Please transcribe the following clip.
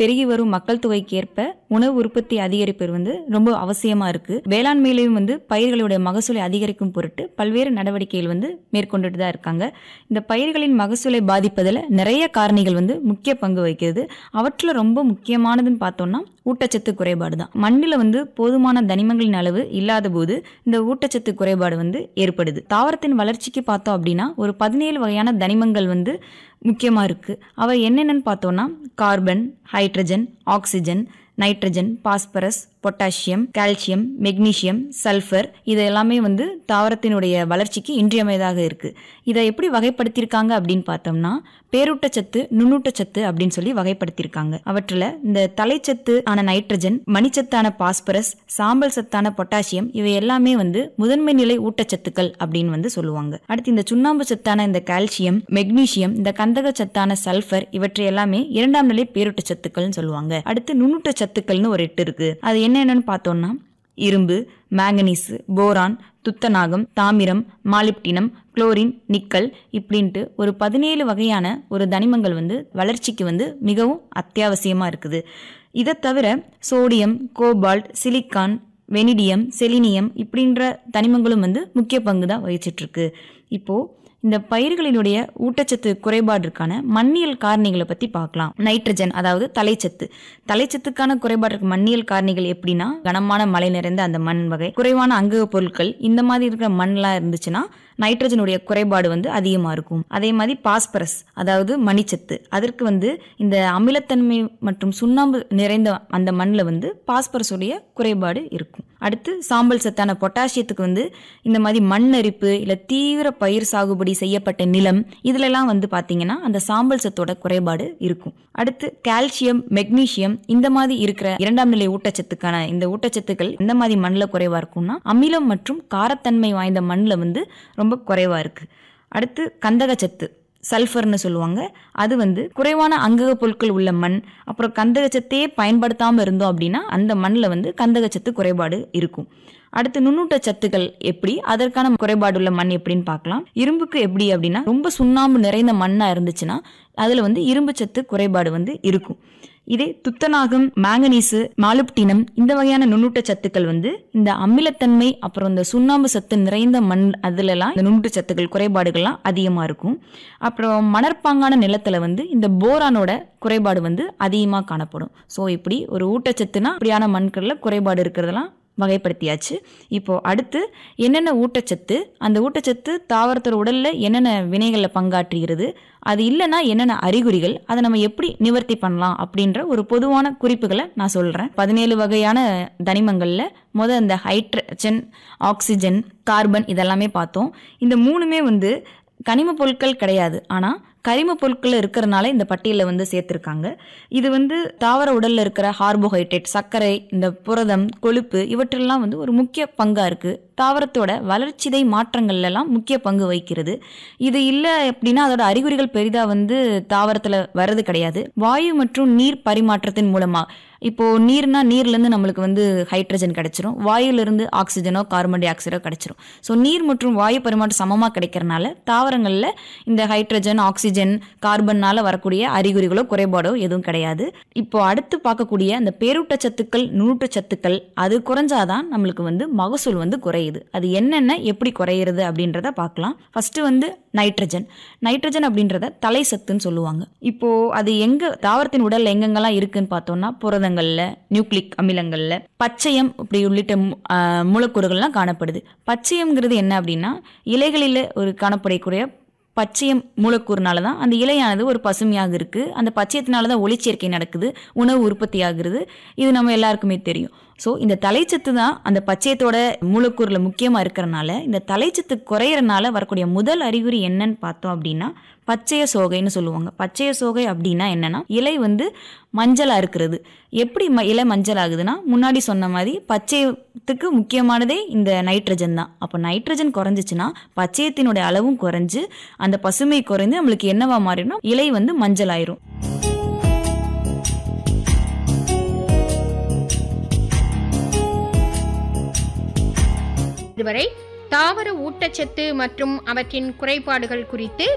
பெருகி வரும் மக்கள் தொகைக்கு ஏற்ப உணவு உற்பத்தி அதிகரிப்பு வந்து ரொம்ப அவசியமா இருக்கு வேளாண்மையிலையும் வந்து பயிர்களுடைய மகசூலை அதிகரிக்கும் பொருட்டு பல்வேறு நடவடிக்கைகள் வந்து மேற்கொண்டுட்டு தான் இருக்காங்க இந்த பயிர்களின் மகசூலை பாதிப்பதில் நிறைய காரணிகள் வந்து முக்கிய பங்கு வகிக்கிறது அவற்றில் ரொம்ப முக்கியமானதுன்னு பார்த்தோம்னா ஊட்டச்சத்து குறைபாடு தான் மண்ணில் வந்து போதுமான தனிமங்களின் அளவு இல்லாத போது இந்த ஊட்டச்சத்து குறைபாடு வந்து ஏற்படுது தாவரத்தின் வளர்ச்சிக்கு பார்த்தோம் அப்படின்னா ஒரு பதினேழு வகையான தனிமங்கள் வந்து முக்கியமாக இருக்குது அவை என்னென்னு பார்த்தோம்னா carbon hydrogen oxygen nitrogen phosphorus potassium calcium magnesium sulphur இது எல்லாமே வந்து தாவரத்தினுடைய வளர்ச்சிக்கு இன்றியமையதாக இருக்குது இதை எப்படி வகைப்படுத்தியிருக்காங்க அப்படின்னு பார்த்தோம்னா பேரூட்டச்சத்து நுண்ணூட்டச்சத்து அப்படின்னு சொல்லி வகைப்படுத்தியிருக்காங்க அவற்றில் இந்த தலைச்சத்து ஆன நைட்ரஜன் மணிச்சத்தான பாஸ்பரஸ் சாம்பல் சத்தான பொட்டாசியம் இவை எல்லாமே வந்து முதன்மை நிலை ஊட்டச்சத்துக்கள் அப்படின்னு வந்து சொல்லுவாங்க அடுத்து இந்த சுண்ணாம்பு சத்தான இந்த கால்சியம் மெக்னீசியம் இந்த கந்தக சத்தான சல்ஃபர் இவற்றை எல்லாமே இரண்டாம் நிலை பேரூட்டச்சத்துக்கள்னு சொல்லுவாங்க அடுத்து நுண்ணூட்டச்சத்துக்கள்னு ஒரு எட்டு இருக்கு அது என்னென்னு பார்த்தோம்னா இரும்பு மேங்கனீசு போரான் துத்தநாகம் தாமிரம் மாலிப்டினம் குளோரின் நிக்கல் இப்படின்ட்டு ஒரு பதினேழு வகையான ஒரு தனிமங்கள் வந்து வளர்ச்சிக்கு வந்து மிகவும் அத்தியாவசியமாக இருக்குது இதை தவிர sodium cobalt silicon vanadium selenium இப்படின்ற தனிமங்களும் வந்து முக்கிய பங்கு தான் வகிச்சிட்டு இருக்கு இப்போ இந்த பயிர்களினுடைய ஊட்டச்சத்து குறைபாட்டிற்கான மண்ணியல் காரணிகளை பற்றி பார்க்கலாம் நைட்ரஜன் அதாவது தலைச்சத்து தலைச்சத்துக்கான குறைபாட்டிற்கு மண்ணியல் காரணிகள் எப்படின்னா கனமான மழை நிறைந்த அந்த மண் வகை குறைவான அங்கக பொருட்கள் இந்த மாதிரி இருக்கிற மண்லாம் இருந்துச்சுன்னா நைட்ரஜனுடைய குறைபாடு வந்து அதிகமாக இருக்கும் அதே மாதிரி பாஸ்பரஸ் அதாவது மணிச்சத்து அதற்கு வந்து இந்த அமிலத்தன்மை மற்றும் சுண்ணாம்பு நிறைந்த அந்த மண்ணில் வந்து பாஸ்பரஸுடைய குறைபாடு இருக்கும் அடுத்து சாம்பல் சத்தான பொட்டாசியத்துக்கு வந்து இந்த மாதிரி மண் அரிப்பு இல்லை தீவிர பயிர் சாகுபடி செய்யப்பட்ட நிலம் இதுலலாம் வந்து பார்த்தீங்கன்னா அந்த சாம்பல் சத்தோட குறைபாடு இருக்கும் அடுத்து கால்சியம் மெக்னீசியம் இந்த மாதிரி இருக்கிற இரண்டாம் நிலை ஊட்டச்சத்துக்கான இந்த ஊட்டச்சத்துக்கள் எந்த மாதிரி மண்ணில் குறைவா இருக்கும்னா அமிலம் மற்றும் காரத்தன்மை வாய்ந்த மண்ணில் வந்து ரொம்ப குறைவா இருக்கு அடுத்து கந்தகச்சத்து சல்ஃபர்னு சொல்லுவாங்க அது வந்து குறைவான அங்கக பொருட்கள் உள்ள மண் அப்புறம் கந்தகச்சத்தையே பயன்படுத்தாமல் இருந்தோம் அப்படின்னா அந்த மண்ணில் வந்து கந்தகச்சத்து குறைபாடு இருக்கும் அடுத்து நுண்ணூட்ட சத்துக்கள் எப்படி அதற்கான குறைபாடு உள்ள மண் எப்படின்னு பார்க்கலாம் இரும்புக்கு எப்படி அப்படின்னா ரொம்ப சுண்ணாம்பு நிறைந்த மண்ணாக இருந்துச்சுன்னா அதில் வந்து இரும்பு சத்து குறைபாடு வந்து இருக்கும் இதே துத்தநாகம் மேங்கனீசு மாலுப்டினம் இந்த வகையான நுண்ணூட்ட சத்துக்கள் வந்து இந்த அமிலத்தன்மை அப்புறம் இந்த சுண்ணாம்பு சத்து நிறைந்த மண் அதுலலாம் இந்த நுண்ணூட்ட சத்துக்கள் குறைபாடுகள்லாம் அதிகமாக இருக்கும் அப்புறம் மணற்பாங்கான நிலத்துல வந்து இந்த போரானோட குறைபாடு வந்து அதிகமாக காணப்படும் ஸோ இப்படி ஒரு ஊட்டச்சத்துனா இப்படியான மண்களில் குறைபாடு இருக்கிறதெல்லாம் வகைப்படுத்தியாச்சு இப்போ அடுத்து என்னென்ன ஊட்டச்சத்து அந்த ஊட்டச்சத்து தாவரத்தோட உடல்ல என்னென்ன வினைகளில் பங்காற்றுகிறது அது இல்லைன்னா என்னென்ன அறிகுறிகள் அதை நம்ம எப்படி நிவர்த்தி பண்ணலாம் அப்படின்ற ஒரு பொதுவான குறிப்புகளை நான் சொல்கிறேன் பதினேழு வகையான தனிமங்களில் முத இந்த ஹைட்ரஜன் ஆக்சிஜன் கார்பன் இதெல்லாமே பார்த்தோம் இந்த மூணுமே வந்து கனிம பொருட்கள் கிடையாது ஆனால் கரிம பொருட்கள் இருக்கிறனால இந்த பட்டியலில் வந்து சேர்த்துருக்காங்க இது வந்து தாவர உடலில் இருக்கிற கார்போஹைட்ரேட் சர்க்கரை இந்த புரதம் கொழுப்பு இவற்றெல்லாம் வந்து ஒரு முக்கிய பங்காக இருக்குது தாவரத்தோட வளர்ச்சிதை மாற்றங்கள்லாம் முக்கிய பங்கு வகிக்கிறது இது இல்லை அப்படின்னா அதோட அறிகுறிகள் பெரிதாக வந்து தாவரத்தில் வர்றது கிடையாது வாயு மற்றும் நீர் பரிமாற்றத்தின் மூலமாக இப்போ நீர்னா நீர்லேருந்து நம்மளுக்கு வந்து ஹைட்ரஜன் கிடைச்சிரும் வாயுலேருந்து ஆக்சிஜனோ கார்பன் டை ஆக்சைடோ கிடைச்சிரும் ஸோ நீர் மற்றும் வாயு பரிமாற்றம் சமமாக கிடைக்கிறனால தாவரங்களில் இந்த ஹைட்ரஜன் ஆக்சிஜன் கார்பன்னால வரக்கூடிய அறிகுறிகளோ குறைபாடோ எதுவும் கிடையாது இப்போ அடுத்து பார்க்கக்கூடிய அந்த பேரூட்டச்சத்துக்கள் நுண்ணூட்டச்சத்துக்கள் அது குறைஞ்சாதான் நம்மளுக்கு வந்து மகசூல் வந்து குறையுது அது என்னென்ன எப்படி குறையிறது அப்படின்றத பார்க்கலாம் ஃபர்ஸ்ட் வந்து நைட்ரஜன் நைட்ரஜன் அப்படின்றத தலை சத்துன்னு சொல்லுவாங்க இப்போ அது எங்க தாவரத்தின் உடல்ல எங்கெங்கெல்லாம் இருக்குன்னு பார்த்தோம்னா புரதங்கள்ல நியூக்ளிக் அமிலங்கள்ல பச்சையம் இப்படி உள்ளிட்ட மு- ஆஹ் மூலக்கூறுகள்லாம் காணப்படுது பச்சையம்ங்கிறது என்ன அப்படின்னா இலைகளில் ஒரு காணப்படக்கூடிய பச்சையம் மூலக்கூறுனால தான் அந்த இலையானது ஒரு பசுமையாக இருக்குது அந்த பச்சையத்தினால தான் ஒளிச்சேர்க்கை நடக்குது உணவு உற்பத்தி ஆகுறது இது நம்ம எல்லாருக்குமே தெரியும் ஸோ இந்த தலைச்சத்து தான் அந்த பச்சையத்தோட மூலக்கூறில் முக்கியமாக இருக்கிறனால இந்த தலைச்சத்து குறையறனால வரக்கூடிய முதல் அறிகுறி என்னன்னு பார்த்தோம் அப்படின்னா பச்சைய சோகைன்னு சொல்லுவாங்க பச்சைய சோகை அப்படின்னா என்னன்னா இலை வந்து மஞ்சளாக இருக்கிறது எப்படி ம இலை மஞ்சள் ஆகுதுன்னா முன்னாடி சொன்ன மாதிரி பச்சையத்துக்கு முக்கியமானதே இந்த நைட்ரஜன் தான் அப்போ நைட்ரஜன் குறைஞ்சிச்சுன்னா பச்சையத்தினுடைய அளவும் குறைஞ்சு அந்த பசுமை குறைந்து நம்மளுக்கு என்னவா மாறிடும் இலை வந்து மஞ்சள் ஆயிரும் இதுவரை தாவர ஊட்டச்சத்து மற்றும் அவற்றின் குறைபாடுகள் குறித்து